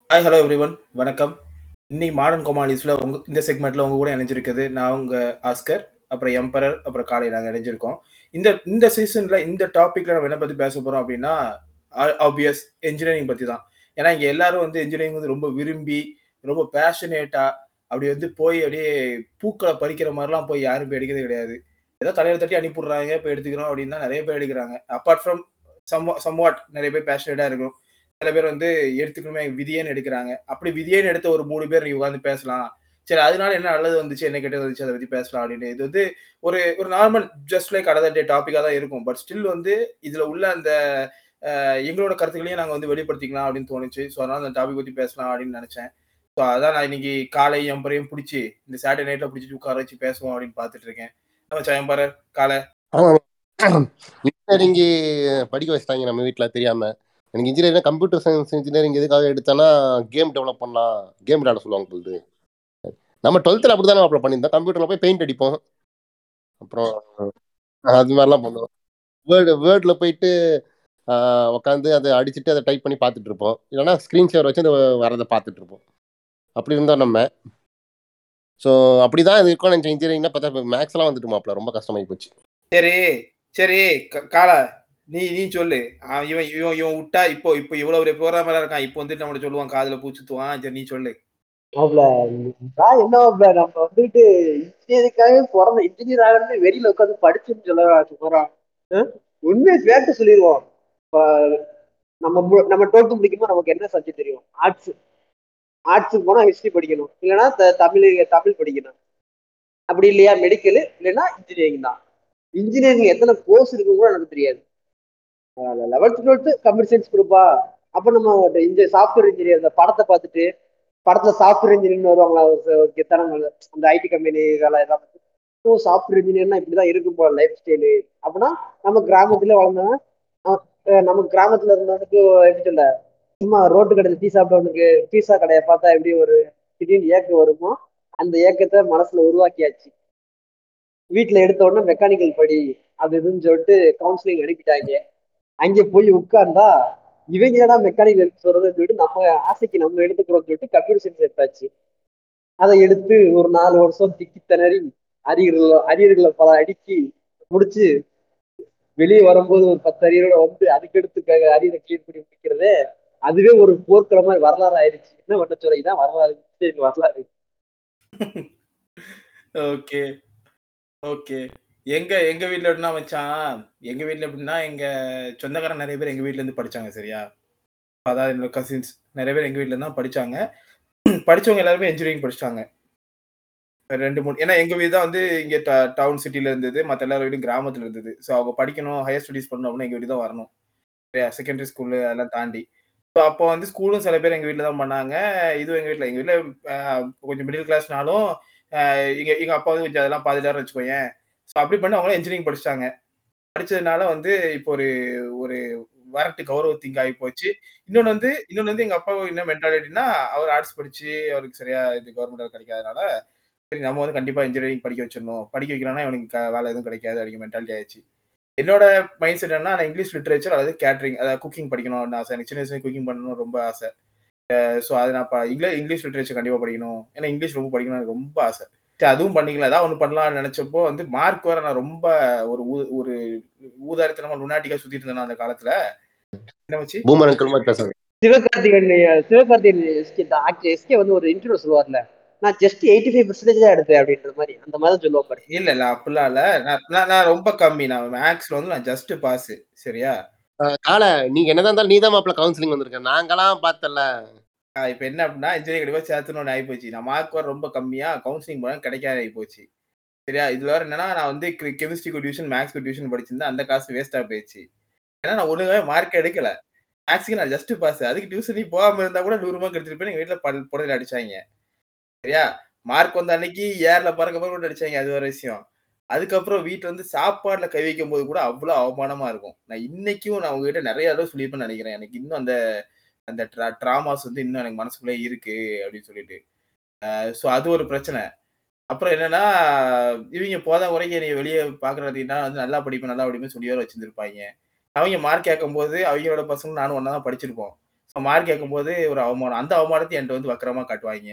Hi hello everyone வணக்கம் இன்னைக்கு modern கொமாலிஸ்ல உங்க இந்த செக்மெண்ட்ல உங்க கூட இணைஞ்சிருக்குது நான் உங்க ஆஸ்கர் அப்புறம் எம்பரர் அப்புறம் காலை நாங்கள் இணைஞ்சிருக்கோம் இந்த இந்த சீசன்ல இந்த டாபிக்ல நம்ம என்ன பத்தி பேச போறோம் அப்படின்னா ஆப்வியஸ் என்ஜினியரிங் பத்தி தான் ஏன்னா இங்க எல்லாரும் வந்து என்ஜினியரிங் வந்து ரொம்ப விரும்பி ரொம்ப பேஷனேட்டா அப்படி வந்து போய் அப்படியே பூக்களை பறிக்கிற மாதிரிலாம் போய் யாரும் போய் எடுக்கிறது கிடையாது ஏதோ தலையில தட்டி அனுப்பிடுறாங்க இப்போ எடுத்துக்கிறோம் அப்படின்னு தான் நிறைய பேர் எடுக்கிறாங்க அப்பார்ட் ஃப்ரம் சம் சம்வாட் நிறைய பேர் பேஷனேட்டா இருக்கும் சில பேர் வந்து எடுத்துக்கணுமே விதியேன்னு எடுக்கிறாங்க அப்படி விதியேன்னு எடுத்த ஒரு மூணு பேர் நீ உட்காந்து பேசலாம் சரி அதனால என்ன நல்லது வந்துச்சு என்ன கெட்டது வந்துச்சு அதை பத்தி பேசலாம் அப்படின்னு இது வந்து ஒரு ஒரு normal just like other day டாப்பிக்காக தான் இருக்கும் பட் ஸ்டில் வந்து இதுல உள்ள அந்த எங்களோட கருத்துக்களையும் நாங்கள் வந்து வெளிப்படுத்திக்கலாம் அப்படின்னு தோணுச்சு ஸோ அதனால அந்த டாபிக் பத்தி பேசலாம் அப்படின்னு நினைச்சேன் ஸோ அதான் நான் இன்னைக்கு காலை எம்பரையும் பிடிச்சி இந்த சாட்டர்டே நைட்ல பிடிச்சி உட்கார வச்சு பேசுவோம் அப்படின்னு பார்த்துட்டு இருக்கேன் நம்ம எம்பரர் காலை இன்ஜினியரிங் படிக்க வச்சிட்டாங்க நம்ம வீட்டில் தெரியாம எனக்கு இன்ஜினியரிங் கம்ப்யூட்டர் சயின்ஸ் இன்ஜினியரிங் எதுக்காக எடுத்தேன்னா கேம் டெவலப் பண்ணலாம் கேம் விளையாட சொல்லுவாங்க பொழுது நம்ம டுவெல்த்தில் அப்படி தானே அப்ளை பண்ணியிருந்தோம் கம்ப்யூட்டரில் போய் பெயிண்ட் அடிப்போம் அப்புறம் அது மாதிரிலாம் பண்ணுவோம் வேர்டு வேர்டில் போயிட்டு உட்காந்து அதை அடிச்சுட்டு அதை டைப் பண்ணி பார்த்துட்டு இருப்போம் இல்லைன்னா ஸ்க்ரீன் ஷேர் வச்சு அந்த வரதை பார்த்துட்டு இருப்போம் அப்படி இருந்தோம் நம்ம ஸோ அப்படி தான் இது இருக்கும் நினச்சேன் இன்ஜினியரிங்னா பார்த்தா மேக்ஸ்லாம் வந்துட்டு மாப்பிள ரொம்ப கஷ்டமாகி போச்சு சரி சரி காலா நீ நீ சொல்லு இவன் இவன் இவன் விட்டா இப்போ இப்போ இவ்வளவு ஒரு ப்ரோக்ராமரா இருக்கான் இப்போ வந்துட்டு நம்மள சொல்லுவான் காதுல பூச்சுத்துவான் சரி நீ சொல்லு நான் என்ன நம்ம வந்துட்டு இன்ஜினியரிங்காக பிறந்த இன்ஜினியர் ஆகணும்னு வெளியில உட்காந்து படிச்சுன்னு சொல்ல சொல்றான் உண்மையை சேர்த்து சொல்லிடுவோம் நம்ம நம்ம டுவெல்த்து முடிக்கும்போது நமக்கு என்ன சப்ஜெக்ட் தெரியும் ஆர்ட்ஸ் ஆர்ட்ஸுக்கு போனா ஹிஸ்டரி படிக்கணும் இல்லைன்னா தமிழ் தமிழ் படிக்கணும் அப்படி இல்லையா மெடிக்கல் இல்லைன்னா இன்ஜினியரிங் தான் இன்ஜினியரிங் எத்தனை கோர்ஸ் இருக்கு கூட எனக்கு தெரியாது லெவன்த் டுவெல்த்து கம்ப்யூட்டர் சயின்ஸ் கொடுப்பா அப்போ நம்ம இந்த சாஃப்ட்வேர் இன்ஜினியர் அந்த படத்தை பார்த்துட்டு படத்துல சாஃப்ட்வேர் இன்ஜினியர்னு வருவாங்களா கெத்தனங்கள் அந்த ஐடி கம்பெனிகளை எல்லாம் ஸோ சாஃப்ட்வேர் இன்ஜினியர்னா இப்படிதான் இருக்கும் போல லைஃப் ஸ்டைலு அப்படின்னா நம்ம கிராமத்துல வளர்ந்தவன் நம்ம கிராமத்துல இருந்தவனுக்கு எப்படி சொல்ல சும்மா ரோட்டு கடையில் டீ சாப்பிட்டவனுக்கு பீஸா கடையை பார்த்தா எப்படி ஒரு திடீர்னு ஏக்கம் வருமோ அந்த ஏக்கத்தை மனசுல உருவாக்கியாச்சு வீட்டுல எடுத்த உடனே மெக்கானிக்கல் படி அது இதுன்னு சொல்லிட்டு கவுன்சிலிங் அனுப்பிட்டாங்க அங்கே போய் உட்கார்ந்தா இவங்க ஏடா மெக்கானிக்கல் சொல்றதுன்னு சொல்லிட்டு நம்ம ஆசைக்கு நம்ம எடுத்துக்கிறோம் சொல்லிட்டு கம்ப்யூட்டர் சயின்ஸ் எடுத்தாச்சு அதை எடுத்து ஒரு நாலு வருஷம் திக்கி திணறி அரியர்கள் அரியர்களை பல அடுக்கி முடிச்சு வெளியே வரும்போது ஒரு பத்து அரியரோட வந்து அதுக்கடுத்து அரியரை கிளீன் பண்ணி முடிக்கிறதே அதுவே ஒரு போர்க்களமா வரலாறு ஆயிடுச்சு என்ன பண்ண சொல்ல இதான் வரலாறு வரலாறு ஓகே ஓகே எங்க எங்க வீட்ல எப்படின்னா மச்சான் எங்க வீட்ல எப்படின்னா எங்க சொந்தக்காரன் நிறைய பேர் எங்க வீட்ல இருந்து படிச்சாங்க சரியா அதாவது என்னோட கசின்ஸ் நிறைய பேர் எங்க வீட்ல இருந்து தான் படிச்சாங்க படிச்சவங்க எல்லாருமே இன்ஜினியரிங் படிச்சிட்டாங்க ரெண்டு மூணு ஏன்னா எங்க வீடு தான் வந்து இங்க டவுன் சிட்டில இருந்தது மற்ற எல்லாரும் வீடும் கிராமத்துல இருந்தது ஸோ அவங்க படிக்கணும் ஹையர் ஸ்டடிஸ் பண்ணணும் அப்படின்னா எங்க வீடு தான் வரணும் செகண்டரி ஸ்கூலு அதெல்லாம் தாண்டி ஸோ அப்போ வந்து ஸ்கூலும் சில பேர் எங்க வீட்டில் தான் பண்ணாங்க இதுவும் எங்க வீட்டில் எங்க வீட்டில் கொஞ்சம் மிடில் கிளாஸ்னாலும் எங்க எங்க அப்பா வந்து கொஞ்சம் அதெல்லாம் பாதிடாரம் வச்சுக்கோயேன் ஸோ அப்படி பண்ணி அவங்களும் இன்ஜினியரிங் படிச்சிட்டாங்க படிச்சதுனால வந்து இப்போ ஒரு ஒரு வரட்டு கௌரவத்திங்க ஆகி போச்சு இன்னொன்று வந்து இன்னொன்று வந்து எங்க அப்பா என்ன மென்டாலிட்டினா அவர் ஆர்ட்ஸ் படிச்சு அவருக்கு சரியா இது கவர்மெண்ட் கிடைக்காதனால சரி நம்ம வந்து கண்டிப்பா இன்ஜினியரிங் படிக்க வச்சிடணும் படிக்க வைக்கணும்னா இவனுக்கு வேலை எதுவும் கிடைக்காது அப்படிங்கிற மென்டாலிட்டி ஆயிடுச்சு என்னோட மைண்ட் செட் என்ன நான் இங்கிலீஷ் லிட்ரேச்சர் அதாவது கேட்ரிங் அதாவது குக்கிங் படிக்கணும்னு ஆசை எனக்கு சின்ன வயசுல குக்கிங் பண்ணணும் ரொம்ப ஆசை ஸோ அது நான் இங்கிலீஷ் இங்கிலீஷ் லிட்ரேச்சர் கண்டிப்பாக படிக்கணும் ஏன்னா இங்கிலீஷ் ரொம்ப படிக்கணும் எனக்கு ரொம்ப ஆசை சரி அதுவும் பண்ணிக்கலாம் ஏதாவது ஒன்று பண்ணலாம்னு நினைச்சப்போ வந்து மார்க் வர நான் ரொம்ப ஒரு ஒரு ஊதாரித்தனமா லுனாட்டிக்கா சுத்திட்டு இருந்தேன் அந்த காலத்துல என்ன வச்சு சிவகார்த்திகன் சிவகார்த்திகன் எஸ்கே வந்து ஒரு இன்டர்வியூ சொல்லுவார்ல நான் ஜஸ்ட் எயிட்டி ஃபைவ் பர்சன்டேஜ் தான் எடுத்தேன் அப்படின்ற மாதிரி அந்த மாதிரி தான் சொல்லுவாங்க இல்ல இல்ல அப்படிலாம் இல்ல நான் நான் ரொம்ப கம்மி நான் மேக்ஸ்ல வந்து நான் ஜஸ்ட் பாஸ் சரியா கால நீங்க என்னதான் இருந்தாலும் நீதான் மாப்பிள கவுன்சிலிங் வந்திருக்கேன் நாங்களாம் பார்த்தல இப்ப என்ன அப்படின்னா இன்ஜினியரிங் கண்டிப்பா சேர்த்துன்னு ஆகி போச்சு நான் மார்க் வர ரொம்ப கம்மியா கவுன்சிலிங் போனா கிடைக்காத ஆகி போச்சு சரியா இதுல வேற என்னன்னா நான் வந்து கெமிஸ்ட்ரி டியூஷன் மேக்ஸ் டியூஷன் படிச்சிருந்தேன் அந்த காசு வேஸ்டா போயிடுச்சு ஏன்னா நான் ஒழுங்காவே மார்க் எடுக்கல மேக்ஸுக்கு நான் ஜஸ்ட் பாஸ் அதுக்கு டியூஷனே போகாம இருந்தா கூட நூறு மார்க் எடுத்துட்டு போய் எங்க வீட்டுல புடல அடிச்சாங்க சரியா மார்க் வந்த அன்னைக்கு ஏர்ல பறக்க பறக்க அடிச்சாங்க அது ஒரு விஷயம் அதுக்கப்புறம் வீட்டுல வந்து சாப்பாடுல கை வைக்கும் போது கூட அவ்வளவு அவமானமா இருக்கும் நான் இன்னைக்கும் நான் உங்ககிட்ட நிறைய தடவை சொல்லியிருப்பேன்னு நினைக்கிறேன் எனக்கு இன்னும் அந்த அந்த ட்ராமாஸ் வந்து இன்னும் எனக்கு மனசுக்குள்ளே இருக்கு அப்படின்னு சொல்லிட்டு ஸோ அது ஒரு பிரச்சனை அப்புறம் என்னன்னா இவங்க போத குறைக்க நீ வெளியே பாக்குறதுன்னா வந்து நல்லா படிப்பேன் நல்லா படிப்பேன் சொல்லி வர வச்சிருந்துருப்பாங்க அவங்க மார்க் கேட்கும் போது அவங்களோட பசங்க நானும் ஒன்னா தான் படிச்சிருப்போம் மார்க் கேட்கும்போது ஒரு அவமானம் அந்த அவமானத்தை என்கிட்ட வந்து வக்கரமா காட்டுவாங்க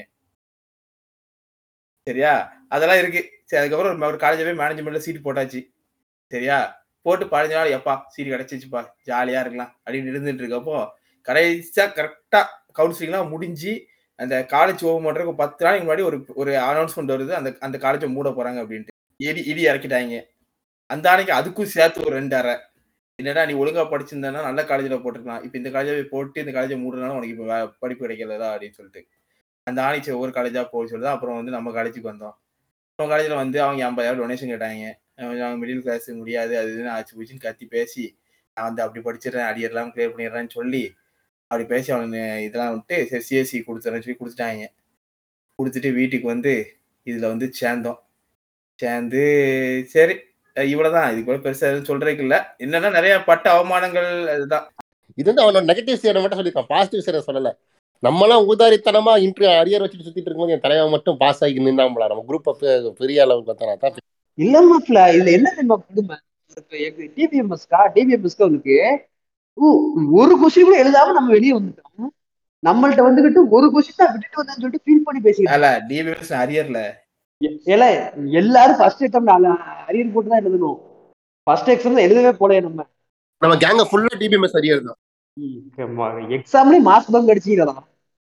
சரியா அதெல்லாம் இருக்கு சரி அதுக்கப்புறம் ஒரு காலேஜ் போய் மேனேஜ்மெண்ட்ல சீட் போட்டாச்சு சரியா போட்டு பதினஞ்சு நாள் எப்பா சீட் கிடைச்சிச்சுப்பா ஜாலியா இருக்கலாம் அப்படின்னு இருந்துட்டு இருக்கப்போ கடைசியா கரெக்டா கவுன்சிலிங்லாம் முடிஞ்சு அந்த காலேஜ் ஓபன் பண்றதுக்கு பத்து நாளைக்கு முன்னாடி ஒரு ஒரு அனௌன்ஸ்மெண்ட் வருது அந்த அந்த காலேஜை மூட போறாங்க அப்படின்ட்டு இடி இடி இறக்கிட்டாங்க அந்த அன்னைக்கு அதுக்கும் சேர்த்து ஒரு ரெண்டு அரை என்னடா நீ ஒழுங்கா படிச்சிருந்தா நல்ல காலேஜ்ல போட்டிருக்கலாம் இப்ப இந்த காலேஜை போட்டு இந்த காலேஜை மூடுறதுனால உனக்கு இப்ப வே- படிப்பு கிடைக்கலதா அப்படின்னு சொல்லிட்டு அந்த ஆணிச்சு ஒவ்வொரு காலேஜா போக சொல்லுது அப்புறம் வந்து நம்ம காலேஜுக்கு வந்தோம் நம்ம காலேஜ்ல வந்து அவங்க ஐம்பதாயிரம் டொனேஷன் கேட்டாங்க அவங்க மிடில் கிளாஸ் முடியாது அது இதுன்னு ஆச்சு போச்சுன்னு கத்தி பேசி நான் வந்து அப்படி படிச்சிடுறேன் அடியெல்லாம் கிளியர் பண்ணிடுறேன்னு சொல்லி அப்படி பேசி அவனுக்கு இதெல்லாம் விட்டு சரி சிஎஸ்சி கொடுத்துறேன்னு சொல்லி கொடுத்துட்டாங்க கொடுத்துட்டு வீட்டுக்கு வந்து இதுல வந்து சேர்ந்தோம் சேர்ந்து சரி அஹ் இவ்வளவுதான் இதுக்கு கூட பெருசா எதுவும் சொல்றதுக்கு இல்ல என்னன்னா நிறைய பட்ட அவமானங்கள் அதுதான் இது வந்து அவனோட நெகட்டிவ் சைடை மட்டும் சொல்லியிருக்கான் பாசிட்டிவ் சைடை சொல்லல நம்மளாம் ஊதாரித்தனமா இன்ட்ரி அரியர் வச்சுட்டு சுத்திட்டு இருக்கும்போது என் தலைவன் மட்டும் பாஸ் ஆகி நின்னாம்பல நம்ம குரூப் பெரிய அளவுக்கு பார்த்தானா தான் இல்ல மாப்ள இதுல என்ன தெரியுமா கொடுமை இப்ப எங்க டிபிஎம்எஸ்கா டிபிஎம்எஸ்க்கு அவனுக்கு ஊ, ஒரு கொஸ்டின் கூட எழுதாம நம்ம வெளியே வந்துட்டோம் நம்மள்ட்ட வந்துகிட்டு ஒரு கொஸ்டின் தான் விட்டுட்டு வந்தேன்னு சொல்லிட்டு ஃபீல் பண்ணி பேசிட்டு அல்ல டிபிஎஸ் அரியர்ல எ- ஏல எல்லாரும் ஃபர்ஸ்ட் எக்ஸாம் அரியர் போட்டு தான் எழுதணும் ஃபர்ஸ்ட் எக்ஸாம் எழுதவே போல நம்ம நம்ம கேங்க ஃபுல்லா டிபிஎம்எஸ் அரியர் தான் எக்ஸாம்லயே மார்க்ஸ் பங்க் அடிச்சுக்கிறதா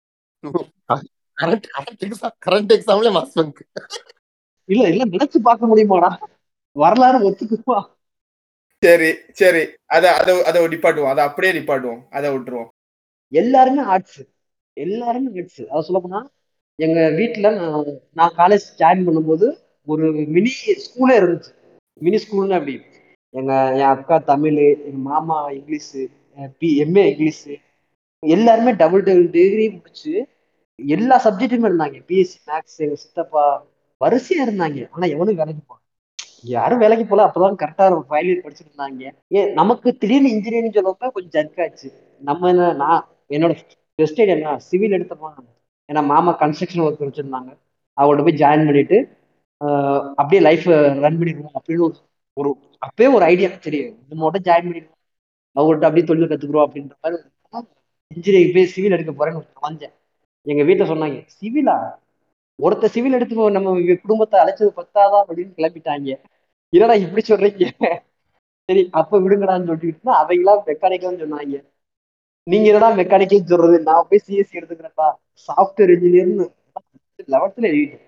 கரண்ட் கரண்ட் எக்ஸாம் கரண்ட் எக்ஸாம்ல மாஸ் பங்க் இல்ல இல்ல நினைச்சு பார்க்க முடியுமாடா வரலாறு ஒத்துக்குமா சரி சரி அத அத அதை நிப்பாட்டுவோம் அதை அப்படியே நிப்பாட்டுவோம் அதை விட்டுருவோம் எல்லாருமே ஆர்ட்ஸ் எல்லாருமே ஆர்ட்ஸ் அதை சொல்ல போனா எங்க வீட்டுல நான் நான் காலேஜ் ஜாயின் பண்ணும்போது ஒரு மினி ஸ்கூலே இருந்துச்சு மினி ஸ்கூல்னு அப்படி எங்க என் அக்கா தமிழ் எங்க மாமா இங்கிலீஷ் பி எம்ஏ இங்கிலீஷ் எல்லாருமே டபுள் டபுள் டிகிரி முடிச்சு எல்லா சப்ஜெக்ட்டுமே இருந்தாங்க பிஎஸ்சி மேக்ஸ் எங்க சித்தப்பா வரிசையா இருந்தாங்க ஆனா எவனும் வேலைக்கு போகல யாரும் வேலைக்கு போல அப்பதான் கரெக்டா ஃபைனல் இயர் படிச்சுட்டு இருந்தாங்க ஏன் நமக்கு திடீர்னு இன்ஜினியரிங் சொல்லப்ப கொஞ்சம் ஜர்க்காச்சு நம்ம என்ன நான் என்னோட பெஸ்ட் ஐடியா என்ன சிவில் எடுத்தப்பா ஏன்னா மாமா கன்ஸ்ட்ரக்ஷன் ஒர்க் வச்சிருந்தாங்க அவங்கள்ட்ட போய் ஜாயின் பண்ணிட்டு ஆஹ் அப்படியே லைஃப் ரன் பண்ணிடுவோம் அப்படின்னு ஒரு ஒரு அப்பயே ஒரு ஐடியா சரி இது மட்டும் ஜாயின் பண்ணிடுவோம் அவங்கள்ட்ட அப்படியே தொழில் கத்துக்குறோம் அப்படின்ற மாதிரி இன்ஜினியரிங் போய் சிவில் எடுக்க போறேன்னு வந்தேன் எங்க வீட்டுல சொன்னாங்க சிவிலா ஒருத்த சிவில் எடுத்து போ- நம்ம வி- குடும்பத்தை அழைச்சது பத்தாதா அப்படின்னு கிளம்பிட்டாங்க என்னடா இப்படி சொல்றீங்க சரி அப்ப விடுங்கடான்னு சொல்லிட்டு அவங்களா மெக்கானிக்கல்னு சொன்னாங்க நீங்க என்னடா மெக்கானிக்கல் சொல்றது நான் போய் சிஎஸ்சி எடுத்துக்கிறேன்டா சாஃப்ட்வேர் இன்ஜினியர்னு லெவன்த்ல எழுதிட்டேன்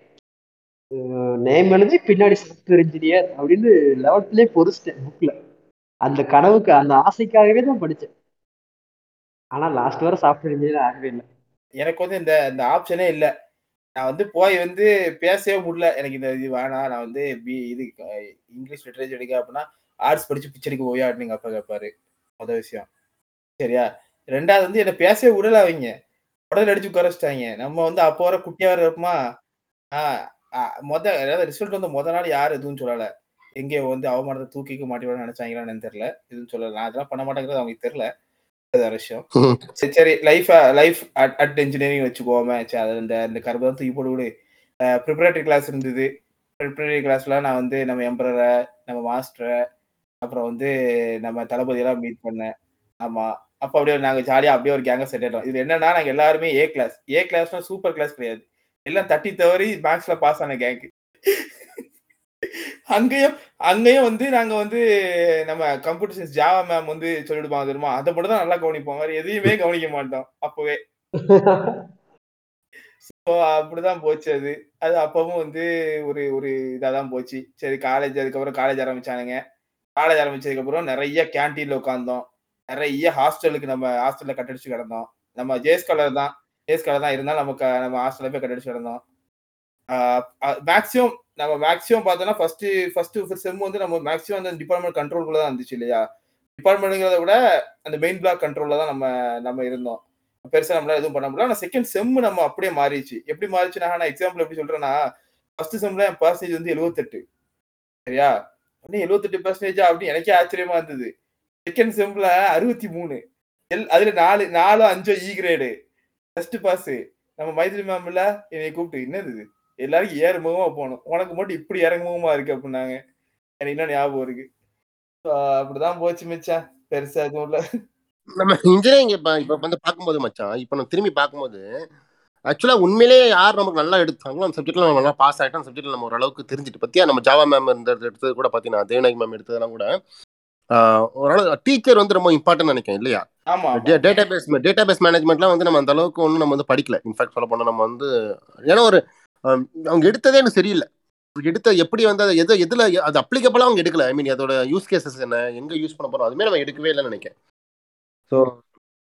நேம் எழுதி பின்னாடி சாஃப்ட்வேர் இன்ஜினியர் அப்படின்னு லெவன்த்லயே பொறிச்சிட்டேன் புக்ல அந்த கனவுக்கு அந்த ஆசைக்காகவே தான் படிச்சேன் ஆனா லாஸ்ட் வரை சாஃப்ட்வேர் இன்ஜினியர் ஆகவே இல்லை எனக்கு வந்து இந்த இந்த ஆப்ஷனே இல்ல நான் வந்து போய் வந்து பேசவே முடியல எனக்கு இந்த இது வேணாம் நான் வந்து பி இது அஹ், இங்கிலீஷ் லிட்டரேச்சர் எடுக்க அப்படின்னா ஆர்ட்ஸ் படிச்சு பிச்சடிக்கு போய் அப்படின்னு எங்க அப்பா கேட்பாரு முதல் விஷயம் சரியா ரெண்டாவது வந்து என்ன பேசவே விடல அவங்க உடல் அடிச்சு உட்கார வச்சுட்டாங்க நம்ம வந்து அப்போ வர குட்டியா வர இருப்போமா ஆஹ் ஆஹ் மொத அதாவது ரிசல்ட் வந்து முத நாள் யாரும் எதுவும் சொல்லல எங்கே வந்து அவமானத்தை தூக்கிக்க மாட்டேன்னு நினைச்சாங்களான்னு தெரியல எதுவும் சொல்லல நான் அதெல்லாம் பண்ண மாட்டேங்கிறது அவங்களுக்கு தெரியல அது வேற விஷயம் சரி சரி life life at at engineering வச்சுக்கோமே சரி அது இந்த இந்த கருப்பு தான் தூக்கி போட்டு விடு ப்ரிப்பரேட்டரி கிளாஸ் இருந்தது ப்ரிப்பரேட்டரி கிளாஸ்ல நான் வந்து நம்ம எம்பரரை நம்ம மாஸ்டரை அப்புறம் வந்து நம்ம தளபதியெல்லாம் மீட் பண்ணேன் ஆமா அப்போ அப்படியே நாங்கள் ஜாலியாக அப்படியே ஒரு கேங்க செட் ஆயிட்டோம் இது என்னன்னா நாங்கள் எல்லாருமே ஏ கிளாஸ் ஏ கிளாஸ்னா சூப்பர் கிளாஸ் கிடையாது எல்லாம் தட்டி தவறி மேக்ஸ்ல பாஸ் ஆன கேங்கு அங்கேயும் அங்கேயும் வந்து நாங்க வந்து நம்ம கம்ப்யூட்டர் சயின்ஸ் ஜாவா மேம் வந்து சொல்லிடுவாங்க தெரியுமா அதை மட்டும் தான் நல்லா கவனிப்போம் வேற எதையுமே கவனிக்க மாட்டோம் அப்பவே ஸோ அப்படிதான் போச்சு அது அது அப்பவும் வந்து ஒரு ஒரு இதாக தான் போச்சு சரி காலேஜ் அதுக்கப்புறம் காலேஜ் ஆரம்பிச்சானுங்க காலேஜ் ஆரம்பிச்சதுக்கு அப்புறம் நிறைய கேன்டீன்ல உட்காந்தோம் நிறைய ஹாஸ்டலுக்கு நம்ம ஹாஸ்டல்ல கட்டடிச்சு கிடந்தோம் நம்ம ஜேஸ் கலர் தான் ஜேஸ் கலர் தான் இருந்தாலும் நமக்கு நம்ம ஹாஸ்டல்ல போய் கட்டடிச்சு கிடந்தோம் மேக்ஸிமம் நம்ம மேக்ஸிமம் பார்த்தோம்னா ஃபர்ஸ்ட் ஃபர்ஸ்ட் செம் வந்து நம்ம மேக்ஸிமம் அந்த டிபார்ட்மெண்ட் கண்ட்ரோல்குள்ள தான் இருந்துச்சு இல்லையா டிபார்ட்மெண்ட்ங்கிறத விட அந்த மெயின் பிளாக் கண்ட்ரோல்ல தான் நம்ம நம்ம இருந்தோம் பெருசா நம்மளால எதுவும் பண்ண முடியல ஆனா செகண்ட் செம் நம்ம அப்படியே மாறிடுச்சு எப்படி மாறிச்சுன்னா நான் எக்ஸாம்பிள் எப்படி சொல்றேன்னா ஃபர்ஸ்ட் செம்ல என் பர்சன்டேஜ் வந்து எழுபத்தெட்டு சரியா உடனே எழுபத்தெட்டு பர்சன்டேஜ் அப்படின்னு எனக்கே ஆச்சரியமா இருந்தது செகண்ட் செம்ல அறுபத்தி மூணு எல் அதுல நாலு நாலோ அஞ்சோ இ கிரேடு ஃபர்ஸ்ட் பாஸ் நம்ம மைத்திரி மேம்ல என்னை கூப்பிட்டு என்னது இது எல்லாரும் ஏறுமுகமா போகணும் உனக்கு மட்டும் இப்படி இறங்குமுகமா இருக்கு அப்படின்னாங்க எனக்கு இன்னும் ஞாபகம் இருக்கு So, அப்படிதான் போச்சு மிச்சா பெருசா எதுவும் இல்ல நம்ம இன்ஜினியரிங் இப்ப இப்ப வந்து பார்க்கும்போது மச்சான் இப்ப நம்ம திரும்பி பார்க்கும்போது ஆக்சுவலா உண்மையிலேயே யார் நமக்கு நல்லா எடுத்தாங்களோ அந்த சப்ஜெக்ட்ல நம்ம நல்லா பாஸ் ஆயிட்டோம் அந்த சப்ஜெக்ட்ல நம்ம ஓரளவுக்கு தெரிஞ்சுட்டு பத்தியா நம்ம ஜாவா மேம் இருந்த எடுத்தது கூட பாத்தீங்கன்னா தேவநாயகி மேம் எடுத்ததெல்லாம் கூட ஆஹ், ஓரளவு டீச்சர் வந்து ரொம்ப இம்பார்ட்டன் நினைக்கிறேன் இல்லையா ஆமா ஆமா. டேட்டா பேஸ் டேட்டா பேஸ் மேனேஜ்மெண்ட்லாம் வந்து நம்ம அந்த அளவுக்கு ஒன்றும் நம்ம வந்து படிக்கல இன்ஃபேக்ட் சொல்ல போனால் நம்ம வந்து ஏன்னா ஒரு ஆம், அவங்க எடுத்ததே எனக்கு சரியில்லை எடுத்த எப்படி வந்து அது எது எதுல அது அப்ளிகபிளா அவங்க எடுக்கல ஐ மீன் அதோட யூஸ் கேசஸ் என்ன எங்க யூஸ் பண்ண போறோம் அதுமே நம்ம எடுக்கவே இல்லைன்னு நினைக்கிறேன் ஸோ